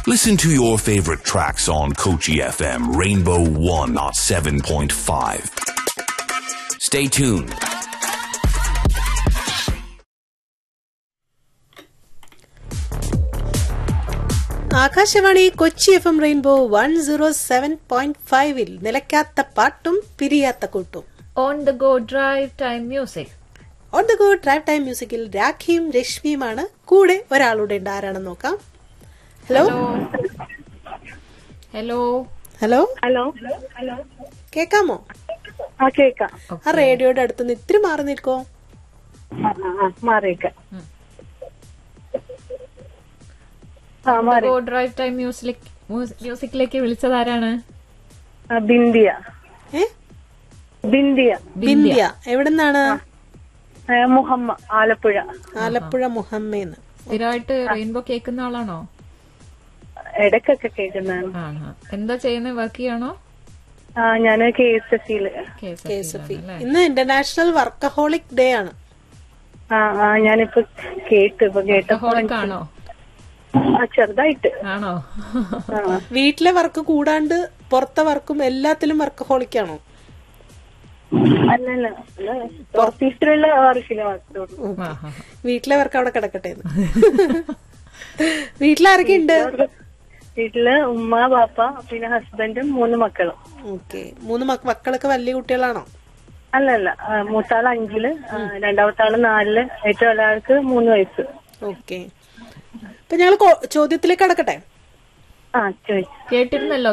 Listen to your favorite tracks on Kochi FM Rainbow 107.5. Stay tuned. Akashvani Kochi F M Rainbow one zero seven point ഫൈവിൽ നിലയ്ക്കാത്ത പാട്ടും പിരിയാത്ത കൂട്ടും on the go drive time music on the go drive time മ്യൂസിക്കിൽ രാഖിയും രശ്മിയുമാണ് കൂടെ ഒരാളുടെ ഉണ്ട് ആരാണെന്ന് നോക്കാം ഹലോ ഹലോ ഹലോ ഹലോ കേക്കാമോ ആ കേക്കാം ആ റേഡിയോയുടെ അടുത്തുനിന്ന് ഇത്തിരി മാറി നിൽക്കോ ആ, ആ, ആ, മാറിയേക്കാം ആ മാറി ഗോ ഡ്രൈവ് ടൈം മ്യൂസിക് മ്യൂസിക്കിലേക്ക് വിളിച്ചതാരാണ് ആ, ബിന്ദിയ ഏ ബിന്ദിയ ബിന്ദിയ എവിടുന്നാണ് ആ, മുഹമ്മ ആലപ്പുഴ ആലപ്പുഴ മുഹമ്മേന്ന് സ്ഥിരമായിട്ട് റെയിൻബോ കേൾക്കുന്ന ആളാണോ ഇടയ്ക്കൊക്കെ കേൾക്കുന്നതാണ് ആണോ എന്താ ചെയ്യുന്നത് വർക്ക് ചെയ്യണോ ആ ഞാന് കെ എസ് എഫ് സിയില് കെ എസ് എഫ് ഇന്ന് ഇന്റർനാഷണൽ വർക്കഹോളിക് ഡേ ആണ് ആ ആ ഞാനിപ്പോ കേട്ടു ഇപ്പൊ കേട്ടപ്പോ ഹോളിക് ആണോ ആ, ചെറുതായിട്ട് ആണോ ആ വീട്ടിലെ വർക്ക് കൂടാണ്ട് പുറത്തെ വർക്കും എല്ലാത്തിലും വർക്കഹോളിക് ആണോ അല്ലല്ല ഓഫീസിലുള്ള വർക്കിന് മാത്രമേ ആഹാ. വീട്ടിലെ വർക്ക് അവിടെ കിടക്കട്ടെ എന്ന്. വീട്ടിലാരൊക്കെ ഉണ്ട് വീട്ടില് ഉമ്മ ബാപ്പ പിന്നെ ഹസ്ബൻഡും മൂന്ന് മക്കളും ഓക്കെ മൂന്ന് മക്ക- മക്കളൊക്കെ വലിയ കുട്ടികളാണോ അല്ലല്ല ആ, മൂത്താള് അഞ്ചില് ആ, രണ്ടാമത്തെ ആള് നാലില് ഏറ്റവും ഇളയാൾക്ക് മൂന്ന് വയസ്സ് ഓക്കെ അപ്പൊ ഞങ്ങൾ ചോദ്യത്തിലേക്ക് കടക്കട്ടെ ആ ചോദിച്ചു കേട്ടിരുന്നല്ലോ